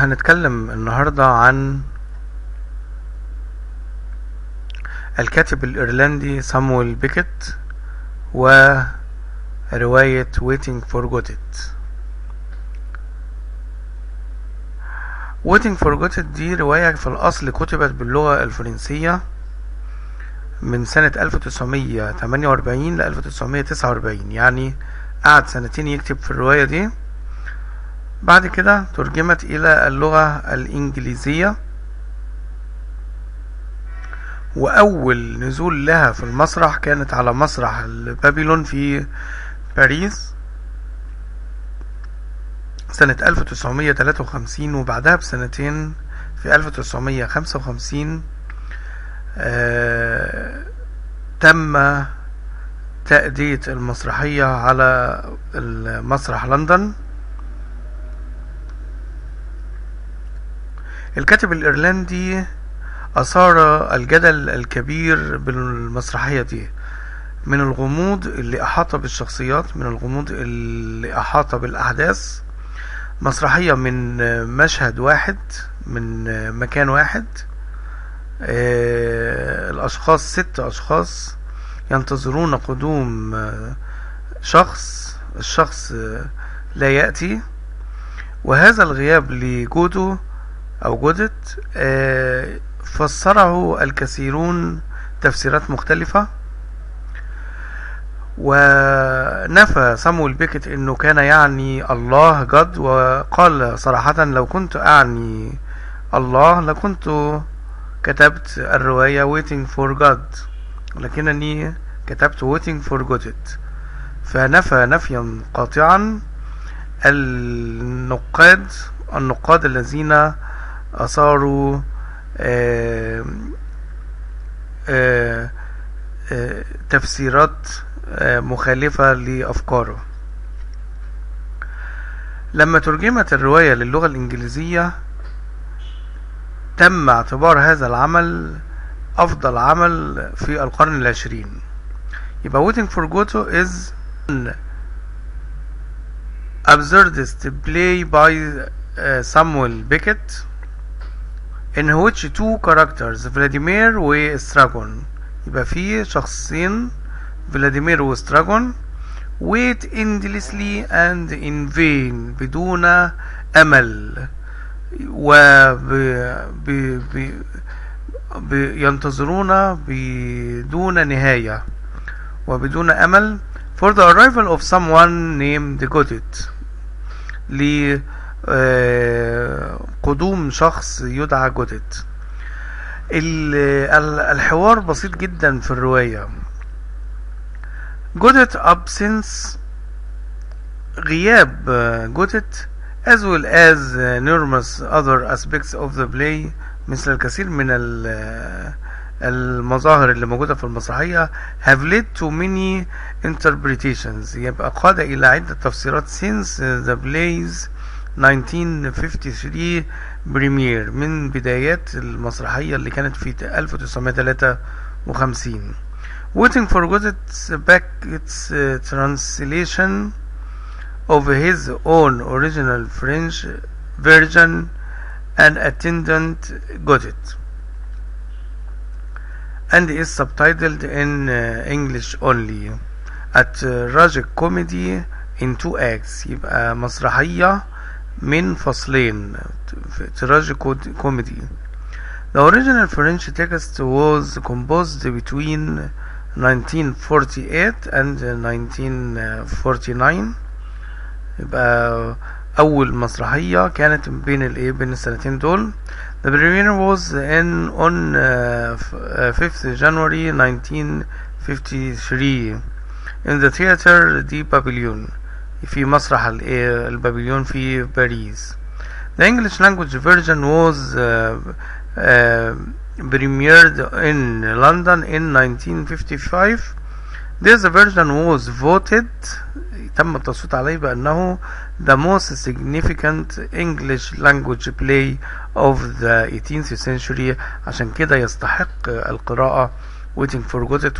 هنتكلم النهاردة عن الكاتب الإيرلندي سامويل بيكت ورواية Waiting for Godot Waiting for Godot دي رواية في الأصل كتبت باللغة الفرنسية من سنة 1948 ل 1949 يعني قعد سنتين يكتب في الرواية دي بعد كده ترجمت إلى اللغة الإنجليزية وأول نزول لها في المسرح كانت على مسرح بابلون في باريس سنة 1953 وبعدها بسنتين في 1955 آه تم تأدية المسرحية على مسرح لندن الكاتب الإيرلندي أثار الجدل الكبير بالمسرحية دي من الغموض اللي أحاط بالشخصيات من الغموض اللي أحاط بالأحداث مسرحية من مشهد واحد من مكان واحد الأشخاص ست أشخاص ينتظرون قدوم شخص الشخص لا يأتي وهذا الغياب لجودو أو جودت فسره الكثيرون تفسيرات مختلفة ونفى سامويل بيكت انه كان يعني الله جد وقال صراحة لو كنت اعني الله لكنت كتبت الرواية waiting for God لكنني كتبت waiting for Godot فنفى نفيا قاطعا النقاد النقاد الذين أثاروا آآ آآ آآ تفسيرات مخالفة لأفكاره لما ترجمت الرواية للغة الإنجليزية تم اعتبار هذا العمل أفضل عمل في القرن العشرين يبقى Waiting for Godot is an absurdist play by uh, Samuel Beckett in which two characters فلاديمير وستراجون يبقى في شخصين فلاديمير وستراجون wait endlessly and in vain بدون أمل و ب... ب... ب... ينتظرون بدون نهاية وبدون أمل for the arrival of someone named Godot ل قدوم شخص يدعى جودت الحوار بسيط جدا في الرواية جودت absence غياب جودت as well as numerous other aspects of the play مثل الكثير من المظاهر اللي موجودة في المسرحية have led to many interpretations يبقى قاد إلى عدة تفسيرات since the plays 1953 بريمير من بدايات المسرحية اللي كانت في 1953 Waiting for Godot's Beckett's uh, translation of his own original French version and attendant Godot and is subtitled in uh, English only at uh, Tragic Comedy in two acts يبقى مسرحية من فصلين تراجي كوميدي The original French text was composed between 1948 and 1949 يبقى أول مسرحية كانت بين الإيه بين السنتين دول The premiere was in on uh, 5th January 1953 in the theater di Pavilion في مسرح البابليون في باريس The English language version was uh, uh, premiered in London in 1955 This version was voted تم التصويت عليه بأنه the most significant English language play of the 18th century عشان كده يستحق القراءة Waiting for Godot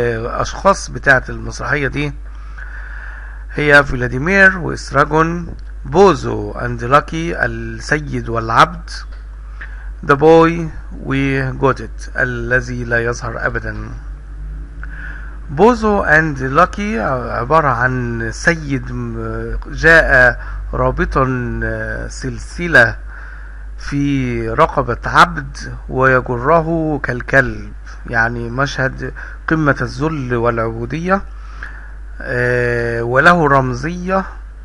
والأشخاص بتاعة المسرحية دي هي فلاديمير وإستراجون بوزو and lucky السيد والعبد the boy we got it الذي لا يظهر أبدا بوزو and lucky عبارة عن سيد جاء رابطا سلسلة في رقبة عبد ويجره كالكلب يعني مشهد قمة الذل والعبودية وله رمزية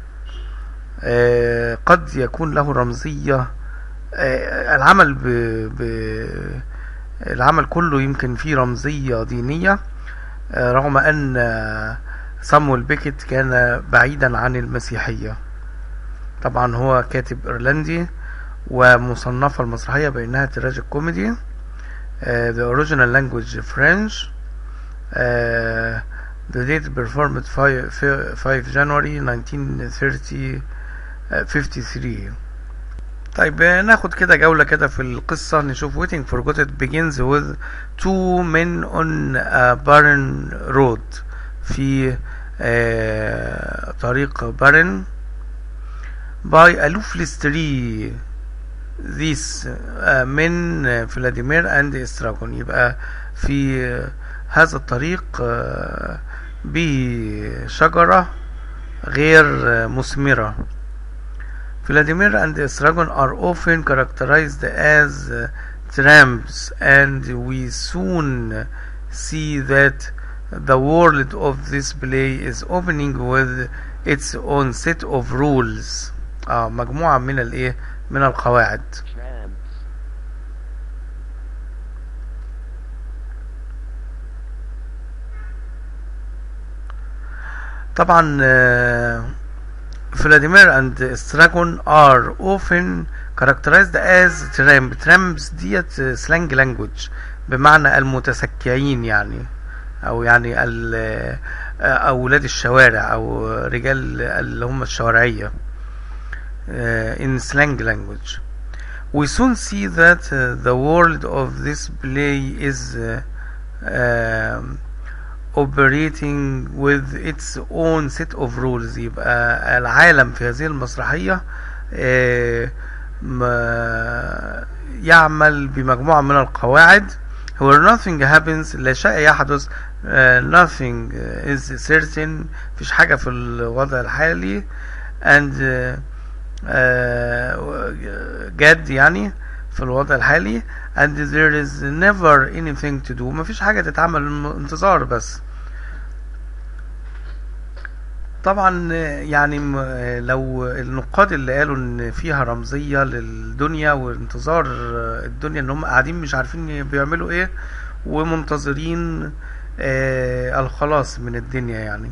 قد يكون له رمزية العمل ب... ب... العمل كله يمكن فيه رمزية دينية رغم أن صامويل بيكيت كان بعيدا عن المسيحية طبعا هو كاتب إيرلندي ومصنفة المسرحية بأنها تراجيك كوميدي the original language French uh, the date performed 5, 5 January 1930 53 طيب ناخد كده جولة كده في القصة نشوف Waiting for God it begins with two men on a barren road في آه طريق بارن by a leafless tree these uh, men فلاديمير and استراجون يبقى في هذا الطريق uh, به شجرة غير مثمرة Vladimir and Estragon are often characterized as uh, tramps and we soon see that the world of this play is opening with its own set of rules آه مجموعة من الايه من القواعد طبعا آه Vladimir and Stragon are often characterized as tramp tramps ديت slang language بمعنى المتسكعين يعني او يعني اولاد الشوارع او رجال اللي هم الشوارعية in slang language we soon see that the world of this play is operating with its own set of rules يبقى العالم في هذه المسرحية يعمل بمجموعة من القواعد where nothing happens لا شيء يحدث nothing is certain مفيش حاجة في الوضع الحالي and جد يعني في الوضع الحالي and there is never anything to do مفيش حاجة تتعمل انتظار بس طبعا يعني لو النقاد اللي قالوا ان فيها رمزية للدنيا وانتظار الدنيا ان هم قاعدين مش عارفين بيعملوا ايه ومنتظرين آه الخلاص من الدنيا يعني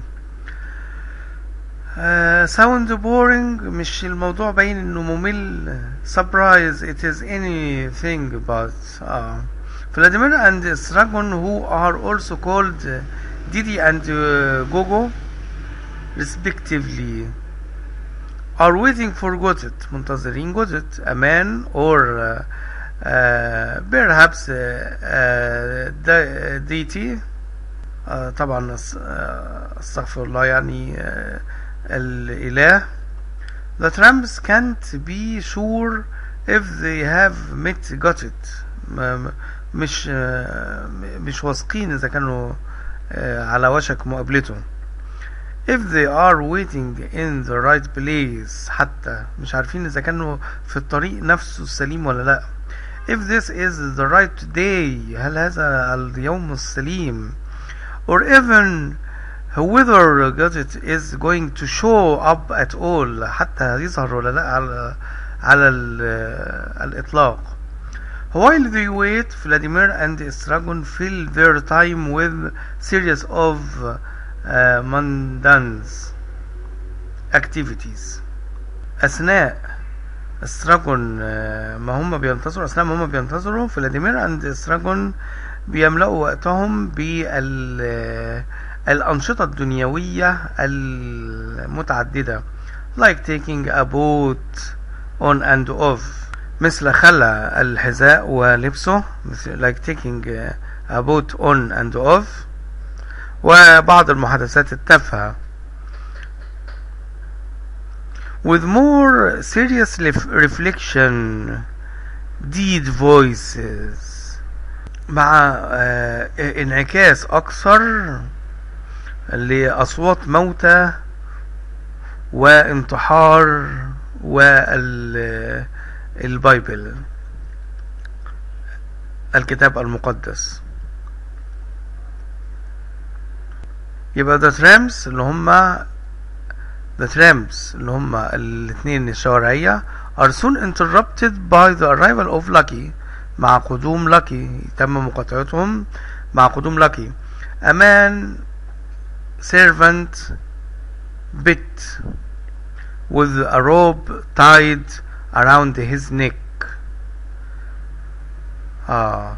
ساوند uh, بورينج مش الموضوع باين انه ممل surprise it is anything but uh, Vladimir and Stragon who are also called Didi and uh, Gogo respectively are waiting for Godet منتظرين Godet a man or uh, uh, perhaps uh, uh, deity uh, طبعا استغفر الله يعني uh, الإله The tramps can't be sure if they have met got it مش مش واثقين إذا كانوا على وشك مقابلته if they are waiting in the right place حتى مش عارفين إذا كانوا في الطريق نفسه السليم ولا لا if this is the right day هل هذا اليوم السليم or even whether gadget is going to show up at all حتى يظهر ولا لا على على الإطلاق while they wait Vladimir and Stragon fill their time with series of uh, mundane activities أثناء استراجون ما هم بينتظروا أثناء ما هم بينتظروا فلاديمير اند استراجون بيملأوا وقتهم بال الأنشطة الدنيوية المتعددة like taking a boat on and off مثل خلع الحذاء ولبسه like taking a boat on and off وبعض المحادثات التافهة with more serious ref- reflection deed voices مع آه، انعكاس أكثر لأصوات موتى وانتحار والبايبل الكتاب المقدس يبقى the tramps اللي هما the tramps اللي هما الاثنين الشوارعية are soon interrupted by the arrival of Lucky مع قدوم لاكي تم مقاطعتهم مع قدوم لاكي a man servant bit with a rope tied around his neck آه.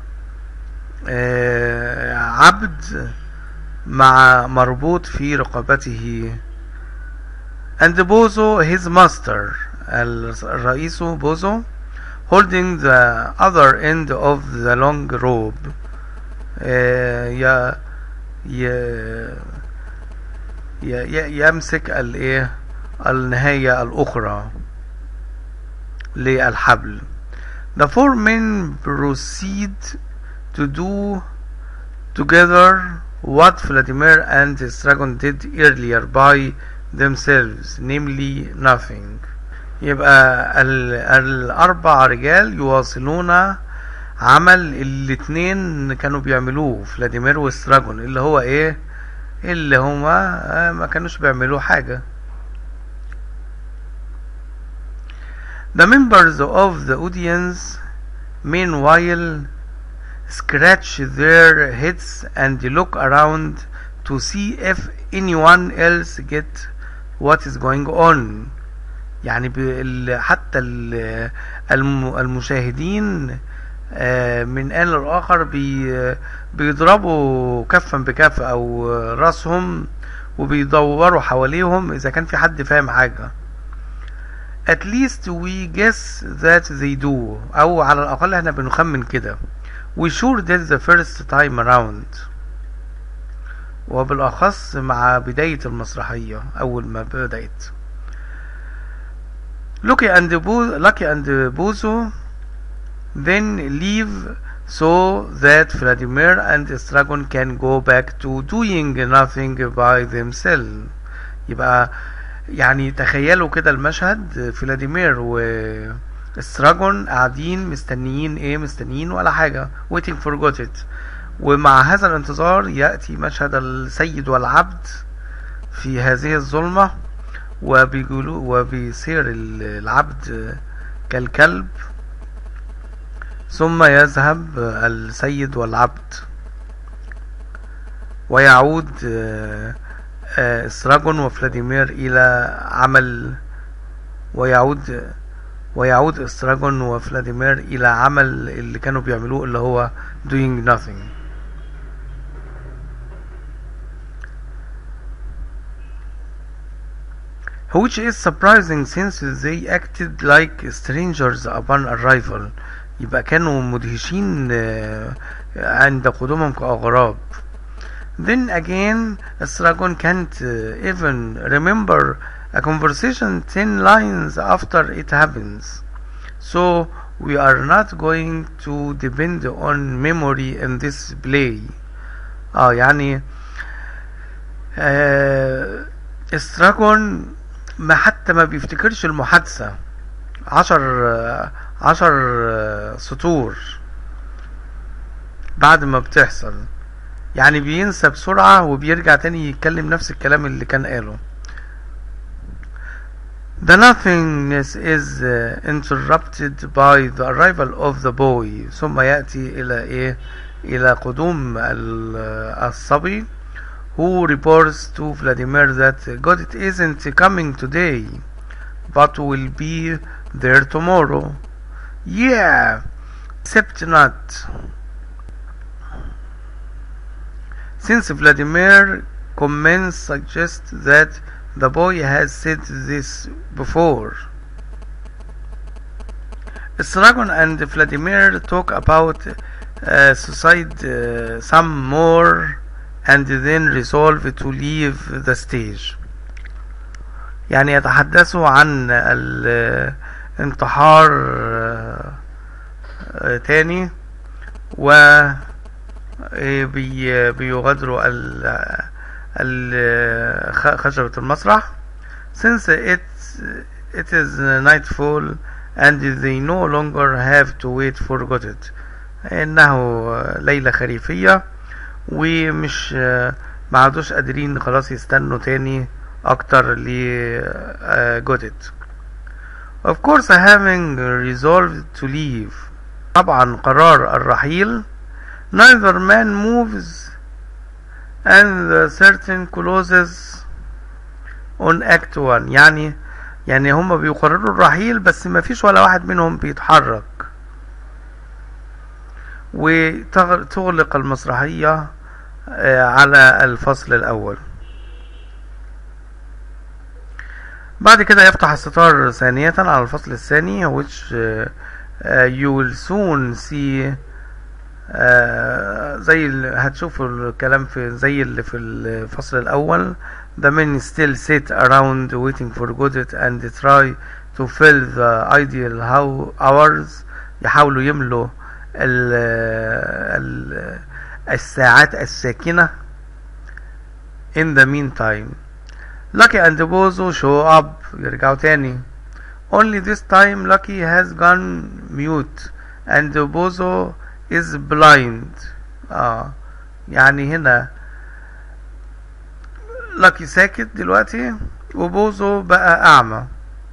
آه عبد مع مربوط في رقبته and Bozo his master الرئيس بوزو holding the other end of the long rope آه يا يا ي- يمسك الايه النهاية الأخرى للحبل The four men proceed to do together what Vladimir and Stragon did earlier by themselves, namely nothing. يبقى ال- الأربع رجال يواصلون عمل الاتنين كانوا بيعملوه فلاديمير وستراجون اللي هو ايه اللي هما آه، ما كانوش بيعملوا حاجة The members of the audience meanwhile scratch their heads and look around to see if anyone else get what is going on يعني ب- ال- حتى ال- الم- المشاهدين آه، من آن لآخر بي بيضربوا كفا بكف أو راسهم وبيدوروا حواليهم إذا كان في حد فاهم حاجة at least we guess that they do أو على الأقل احنا بنخمن كده we sure did the first time around وبالأخص مع بداية المسرحية أول ما بدأت Lucky and Bo- Lucky and Bozo then leave so that Vladimir and Stragon can go back to doing nothing by themselves يبقى يعني تخيلوا كده المشهد فلاديمير و استراجون قاعدين مستنيين ايه مستنيين ولا حاجة waiting for got it ومع هذا الانتظار يأتي مشهد السيد والعبد في هذه الظلمة وبيقولوا وبيصير ال- العبد كالكلب ثم يذهب السيد والعبد ويعود آه، آه، استراجون وفلاديمير إلى عمل ويعود ويعود استراجون وفلاديمير إلى عمل اللي كانوا بيعملوه اللي هو doing nothing which is surprising since they acted like strangers upon arrival يبقى كانوا مدهشين آه، عند قدومهم كأغراب then again Stragon can't uh, even remember a conversation 10 lines after it happens so we are not going to depend on memory in this play اه يعني آه استراجون ما حتى ما بيفتكرش المحادثة عشر آه، عشر آه، سطور بعد ما بتحصل يعني بينسى بسرعة وبيرجع تاني يتكلم نفس الكلام اللي كان قاله The nothingness is uh, interrupted by the arrival of the boy ثم يأتي إلى إيه إلى قدوم ال- الصبي who reports to Vladimir that God it isn't coming today but will be there tomorrow yeah except not since Vladimir comments suggest that the boy has said this before. Stragon and Vladimir talk about uh, suicide uh, some more and then resolve to leave the stage. يعني يتحدثوا عن الانتحار آه، آه، تاني و آه، بي- بيغادروا ال- ال- خ- خشبة المسرح since it it is nightfall and they no longer have to wait for Godot انه ليلة خريفية ومش ما عادوش قادرين خلاص يستنوا تاني اكتر ل جودت of course having resolved to leave طبعا قرار الرحيل neither man moves and the certain closes on act one يعني يعني هما بيقرروا الرحيل بس ما فيش ولا واحد منهم بيتحرك وتغلق المسرحية آه، على الفصل الأول بعد كده يفتح الستار ثانية على الفصل الثاني which uh, uh, you will soon see uh, زي ال- هتشوفوا الكلام في زي اللي في الفصل الأول the men still sit around waiting for Godot and try to fill the ideal how hours يحاولوا يملوا ال ال الساعات الساكنة in the meantime Lucky and Bozo show up يرجعوا تاني only this time Lucky has gone mute and Bozo is blind اه يعني هنا Lucky ساكت دلوقتي وبوزو بقى أعمى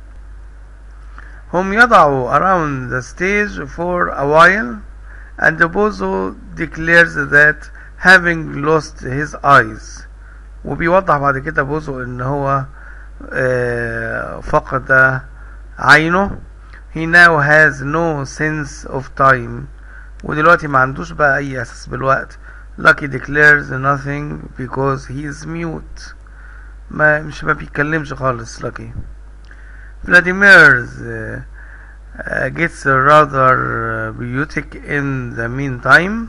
هم يضعوا around the stage for a while and Bozo declares that having lost his eyes وبيوضح بعد كده بوزو ان هو آه، فقد عينه he now has no sense of time ودلوقتي ما عندوش بقى اي اساس بالوقت Lucky declares nothing because he is mute ما مش ما بيتكلمش خالص Lucky Vladimir uh, uh, gets rather uh, beautic in the meantime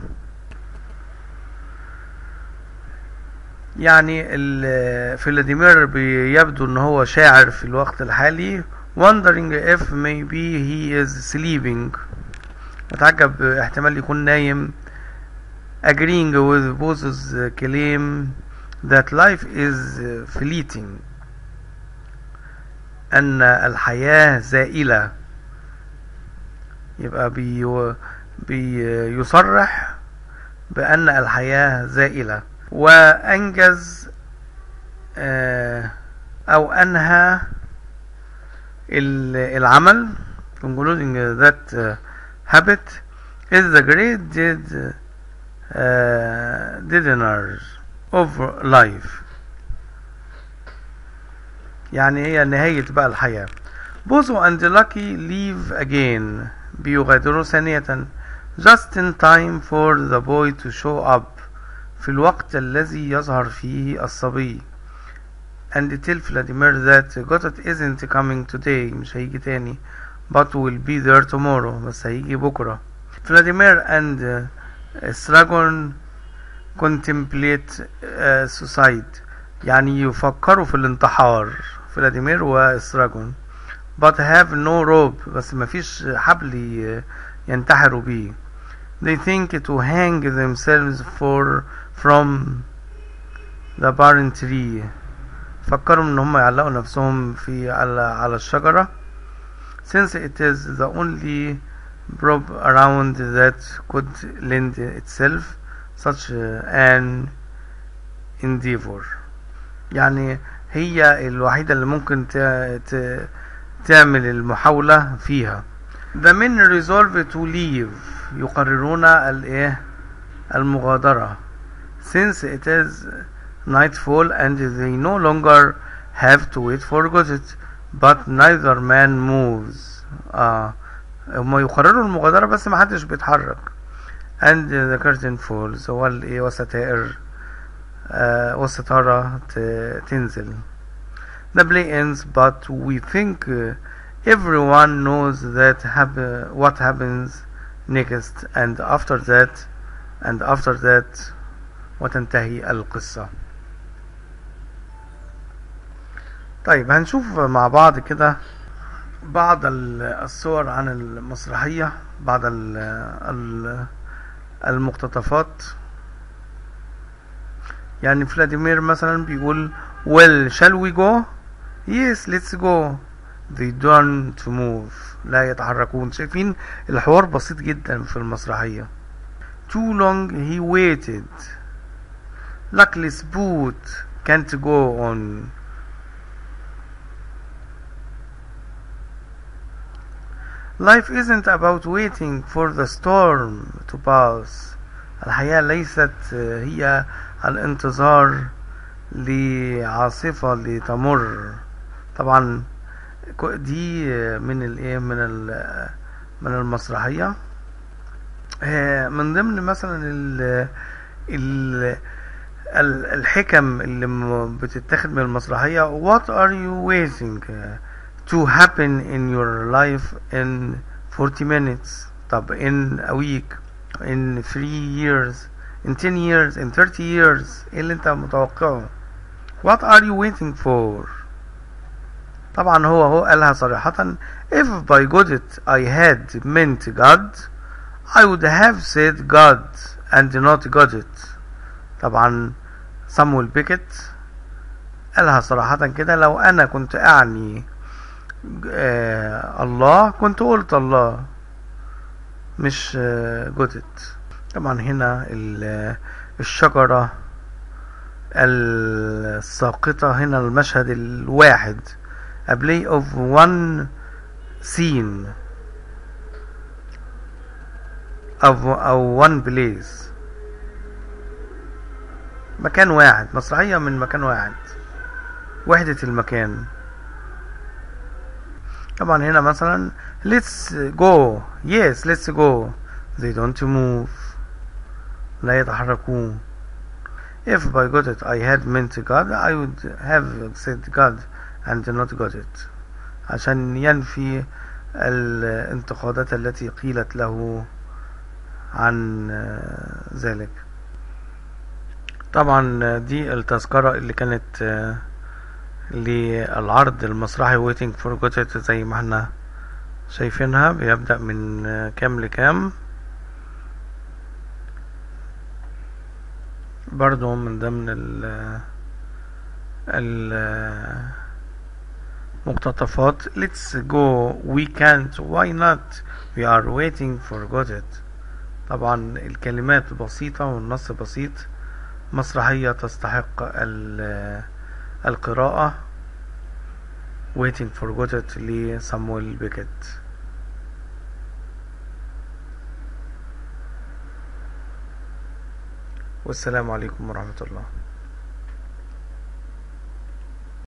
يعني ال- فلاديمير بيبدو ان هو شاعر في الوقت الحالي wondering if maybe he is sleeping اتعجب احتمال يكون نايم agreeing with Bozo's claim that life is fleeting ان الحياة زائلة يبقى بي بيصرح بأن الحياة زائلة وأنجز آه، أو أنهى ال- العمل concluding that uh, habit is the great did uh, deadener of life يعني هي نهاية بقى الحياة بوزو and Lucky leave again بيغادروا ثانية just in time for the boy to show up في الوقت الذي يظهر فيه الصبي and tell Vladimir that Gotot isn't coming today مش هيجي تاني but will be there tomorrow بس هيجي بكرة Vladimir and uh, Stragon contemplate uh, suicide يعني يفكروا في الانتحار فلاديمير واستراجون but have no rope بس مفيش حبل ي- ينتحروا بيه they think to hang themselves for from the barren tree فكروا ان هم يعلقوا نفسهم في على على الشجرة since it is the only rope around that could lend itself such an endeavor يعني هي الوحيدة اللي ممكن ت... ت... تعمل المحاولة فيها The men resolve to leave يقررون الايه المغادرة since it is nightfall and they no longer have to wait for Godot but neither man moves آه هما يقرروا المغادرة بس محدش بيتحرك and the curtain falls هو الايه والستائر آه والستارة ت- تنزل The play ends but we think uh, everyone knows that hap- what happens next and after that and after that وتنتهي القصة طيب هنشوف مع بعض كده بعض ال- الصور عن المسرحية بعض ال- ال- المقتطفات يعني فلاديمير مثلا بيقول well shall we go yes let's go they don't move لا يتحركون شايفين الحوار بسيط جدا في المسرحية too long he waited luckless boot can't go on Life isn't about waiting for the storm to pass الحياة ليست هي الانتظار لعاصفة لتمر طبعا كو- دي من الايه من ال- من المسرحية آه، من ضمن مثلا ال ال ال- الحكم اللي م- بتتاخد من المسرحية What are you waiting uh, to happen in your life in 40 minutes طب in a week in 3 years in 10 years in 30 years ايه اللي انت متوقعه What are you waiting for طبعا هو هو قالها صريحة If by God it I had meant God I would have said God and not got it طبعا سامويل بيكت قالها صراحة كده لو أنا كنت أعني آه الله كنت قلت الله مش آه جودت طبعا هنا ال- الشجرة الساقطة هنا المشهد الواحد a play of one scene of, أو one place مكان واحد مسرحية من مكان واحد وحدة المكان طبعا هنا مثلا let's go yes let's go they don't move لا يتحركون if by got it I had meant God I would have said God and not got it عشان ينفي الانتقادات التي قيلت له عن آه، ذلك طبعا دي التذكرة اللي كانت آه، للعرض المسرحي waiting for Godot زي ما احنا شايفينها بيبدأ من آه، كام لكام برضو من ضمن ال ال مقتطفات let's go we can't why not we are waiting for Godot طبعا الكلمات بسيطة والنص بسيط مسرحية تستحق ال- القراءة waiting for Godot لصامويل بيكت والسلام عليكم ورحمة الله